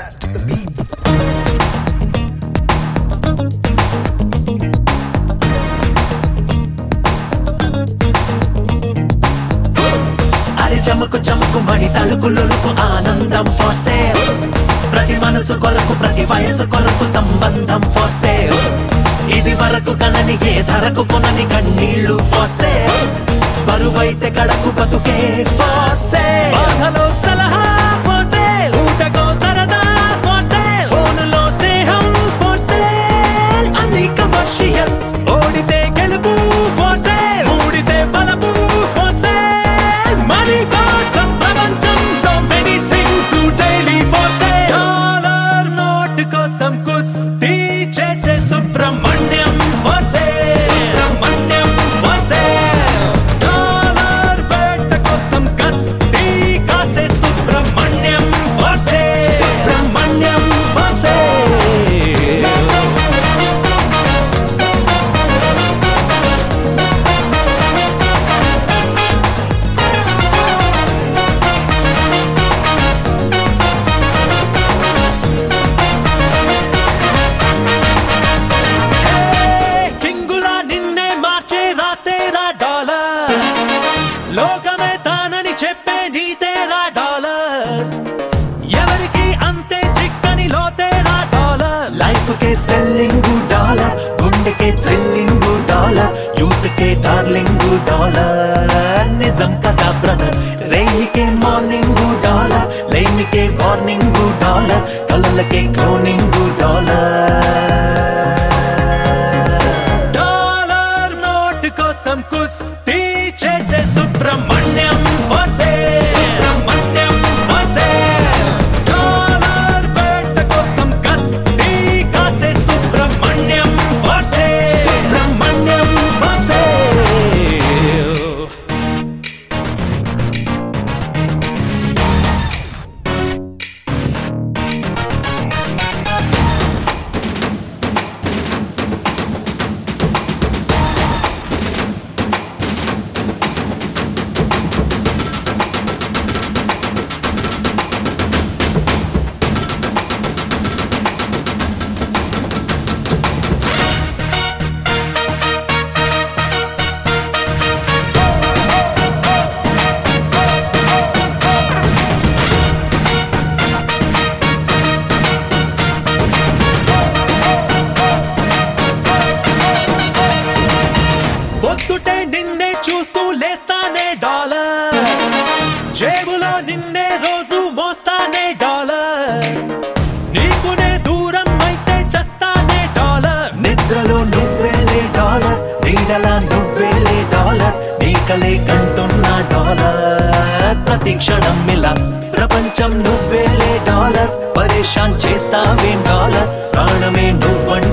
to the beat. అరి చమకు చమకు మడి తలుకులకు ఆనందం ఫర్ సేల్ ప్రతి మనసు కొరకు ప్రతి వయసు కొరకు సంబంధం ఫర్ సేల్ ఇది వరకు కనని ఏ ధరకు కొనని కన్నీళ్లు ఫర్ సేల్ బరువైతే కడకు బతుకే ఫర్ సేల్ బాధలో సలహా ఫర్ సేల్ ఊటకో సరదా ఫర్ సేల్ ఫోనులో స్నేహం ఫర్ సేల్ అన్ని కమర్షియల్ ఓడితే గెలుపు ఫర్ సేల్ ఊడితే బలపు ఫర్ సేల్ మనీ కోసం ప్రపంచంలో many things daily for sale dollar note కోసం కుస్తీ చేసే Subrahmanyam for sale Subrahmanyam for sale dollar వేట కోసం కస్తీ కాసే Subrahmanyam for sale Subrahmanyam for sale కింగులా నిన్నే మార్చే రాతేరా డాలర్ లోకమే తానని చెప్పే నీతేరా డాలర్ ఎవరికి అంతే చిక్కని లోతేరా డాలర్ లైఫ్ కే స్పెల్లింగ్ డాలర్ గుండెకే థ్రిల్లింగ్ డాలర్ యూత్ కే డార్లింగ్ డాలర్ నిజం కదా బ్రదర్ రైలుకే మార్నింగ్ డాలర్ లేమికే వార్నింగ్ డాలర్ కళ్ళకే క్లోనింగ్ డాలర్ డాలర్ నోట్ కోసం కుస్తీ చేసే Subrahmanyam for sale Subrahmanyam for sale dollar వేట కోసం కస్తీ కాసే Subrahmanyam for sale Subrahmanyam for sale పొద్దుటే నిన్నే చూస్తూ లేస్తానే డాలర్ జేబులో నిన్నే రోజు మోస్తానే డాలర్ నీకునే దూరం అయితే చస్తానే డాలర్ నిద్రలో నువ్వేలే డాలర్ నీడలా నువ్వేలే డాలర్ నీకలే కంటున్నా డాలర్ ప్రతి క్షణం ఇలా ప్రపంచం నువ్వేలే డాలర్ పరేషాన్ చేస్తావేం డాలర్ ప్రాణమే నువ్వంటే